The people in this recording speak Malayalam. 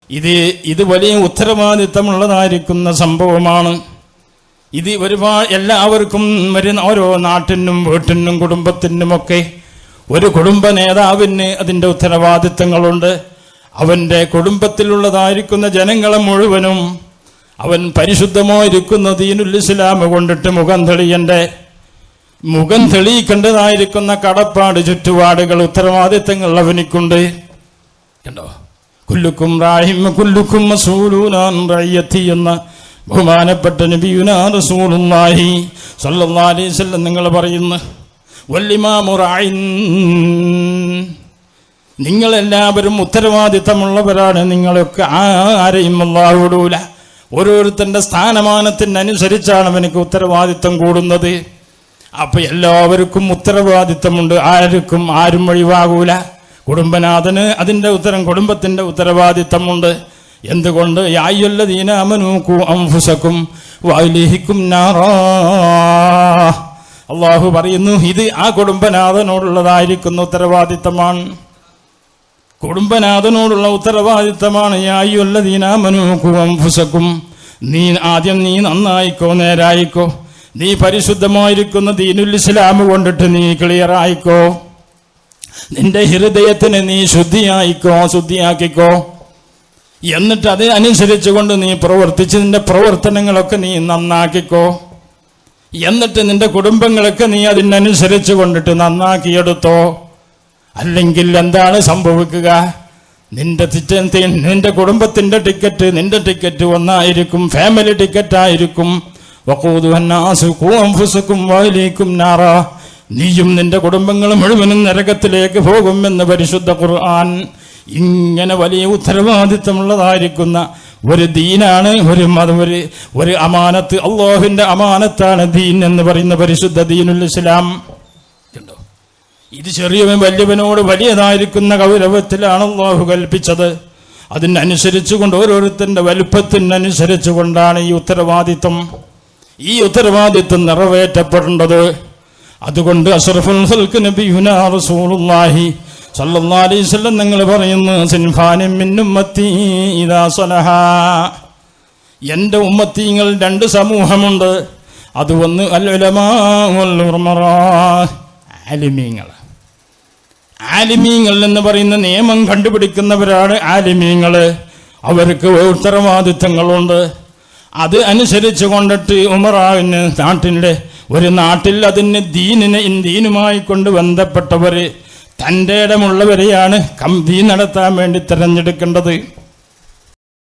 ഇത് ഇത് വലിയ ഉത്തരവാദിത്തമുള്ളതായിരിക്കുന്ന സംഭവമാണ് ഇത് ഒരുപാട് എല്ലാവർക്കും വരുന്ന ഓരോ നാട്ടിനും വീട്ടിനും കുടുംബത്തിനുമൊക്കെ ഒരു കുടുംബ നേതാവിന് അതിൻ്റെ ഉത്തരവാദിത്തങ്ങളുണ്ട് അവൻ്റെ കുടുംബത്തിലുള്ളതായിരിക്കുന്ന ജനങ്ങളെ മുഴുവനും അവൻ പരിശുദ്ധമായിരിക്കുന്ന ദീനുൽ ഇസ്ലാം കൊണ്ടിട്ട് മുഖം തെളിയണ്ടേ മുഖം തെളിയിക്കേണ്ടതായിരിക്കുന്ന കടപ്പാട് ചുറ്റുപാടുകൾ ഉത്തരവാദിത്തങ്ങൾ അവനിക്കുണ്ട് കണ്ടോ കുല്ലുക്കും റാഹിം കുല്ലുക്കും മസൂലൂനാൻ റയ്യത്തി എന്ന ബഹുമാനപ്പെട്ട നബിയുനാ റസൂലുള്ളാഹി സല്ലല്ലാഹു അലൈഹി വസല്ലം നിങ്ങൾ പറയുന്നു വല്ലിമാമു റായിൻ നിങ്ങളെല്ലാവരും ഉത്തരവാദിത്തമുള്ളവരാണ് നിങ്ങളൊക്കെ ആരെയും അല്ലാഹു വിടൂല ഓരോരുത്തന്റെ സ്ഥാനമാനത്തിനനുസരിച്ചാണ് അവനക്ക് ഉത്തരവാദിത്തം കൂടുന്നത് അപ്പൊ എല്ലാവർക്കും ഉത്തരവാദിത്തമുണ്ട് ആർക്കും ആരും ഒഴിവാകൂല കുടുംബനാഥന് അതിന്റെ ഉത്തരം കുടുംബത്തിന്റെ ഉത്തരവാദിത്തമുണ്ട് എന്തുകൊണ്ട് യായ്യുല്ലദീനാമനൂക്കു അംഫുസക്കും വൈലിഹിക്കും നാറാ അള്ളാഹു പറയുന്നു ഇത് ആ കുടുംബനാഥനോടുള്ളതായിരിക്കുന്ന ഉത്തരവാദിത്തമാണ് കുടുംബനാഥനോടുള്ള ഉത്തരവാദിത്തമാണ് യായ്യുല്ലദീനാമനൂക്കു അംഫുസക്കും നീ ആദ്യം നീ നന്നായിക്കോ നേരായിക്കോ നീ പരിശുദ്ധമായിരിക്കുന്ന ദീനുൽ ഇസ്ലാം കൊണ്ടിട്ട് നീ ക്ലിയർ ആയിക്കോ നിന്റെ ഹൃദയത്തിന് നീ ശുദ്ധിയായിക്കോ ശുദ്ധിയാക്കിക്കോ എന്നിട്ട് അത് അനുസരിച്ചുകൊണ്ട് നീ പ്രവർത്തിച്ച് നിന്റെ പ്രവർത്തനങ്ങളൊക്കെ നീ നന്നാക്കിക്കോ എന്നിട്ട് നിന്റെ കുടുംബങ്ങളൊക്കെ നീ അതിനനുസരിച്ച് കൊണ്ടിട്ട് നന്നാക്കിയെടുത്തോ അല്ലെങ്കിൽ എന്താണ് സംഭവിക്കുക നിന്റെ ടിക്കറ്റ് നിന്റെ കുടുംബത്തിന്റെ ടിക്കറ്റ് നിന്റെ ടിക്കറ്റ് ഒന്നായിരിക്കും ഫാമിലി ടിക്കറ്റ് ആയിരിക്കും വഖൂദുഹന്നാസുക്കും വായിലേക്കും നാറ നീയും നിന്റെ കുടുംബങ്ങളും മുഴുവനും നരകത്തിലേക്ക് പോകുമെന്ന് പരിശുദ്ധ ഖുർആൻ ഇങ്ങനെ വലിയ ഉത്തരവാദിത്തമുള്ളതായിരിക്കുന്ന ഒരു ദീനാണ് ഒരു മതം ഒരു ഒരു അമാനത്ത് അള്ളാഹുവിന്റെ അമാനത്താണ് ദീൻ എന്ന് പറയുന്ന പരിശുദ്ധ ദീനുൽ ഇസ്ലാം കണ്ടോ ഇത് ചെറിയവൻ വലിയവനോട് വലിയതായിരിക്കുന്ന ഗൗരവത്തിലാണ് അള്ളാഹു കൽപ്പിച്ചത് അതിനനുസരിച്ചുകൊണ്ട് ഓരോരുത്തന്റെ വലുപ്പത്തിനനുസരിച്ച് കൊണ്ടാണ് ഈ ഉത്തരവാദിത്വം ഈ ഉത്തരവാദിത്വം നിറവേറ്റപ്പെടേണ്ടത് അതുകൊണ്ട് അഷ്റഫുൽ ഖൽഖ് നബിയുനാ റസൂലുള്ളാഹി സല്ലല്ലാഹു അലൈഹി വസല്ലം നിങ്ങൾ പറയുന്നു സിൻഫാനിൻ മിൻ ഉമ്മത്തി ഇദാ സലഹ എൻ്റെ ഉമ്മത്തിങ്ങൾ രണ്ട് സമൂഹമുണ്ട് അത് ഒന്ന് അൽ ഉലമാ വൽ ഉർമറാ ആലിമീങ്ങൾ ആലിമീങ്ങൾ എന്ന് പറയുന്ന നിയമം കണ്ടുപിടിക്കുന്നവരാണ് ആലിമീങ്ങൾ അവർക്ക് ഉത്തരവാദിത്തങ്ങളുണ്ട് അത് അനുസരിച്ച് കൊണ്ടിട്ട് ഉമറാവിന് നാട്ടിൻ്റെ ഒരു നാട്ടിൽ അതിന് ദീനിനെ ദീനുമായി കൊണ്ട് ബന്ധപ്പെട്ടവർ തൻ്റെ ഇടമുള്ളവരെയാണ് കമ്പി നടത്താൻ വേണ്ടി തിരഞ്ഞെടുക്കേണ്ടത്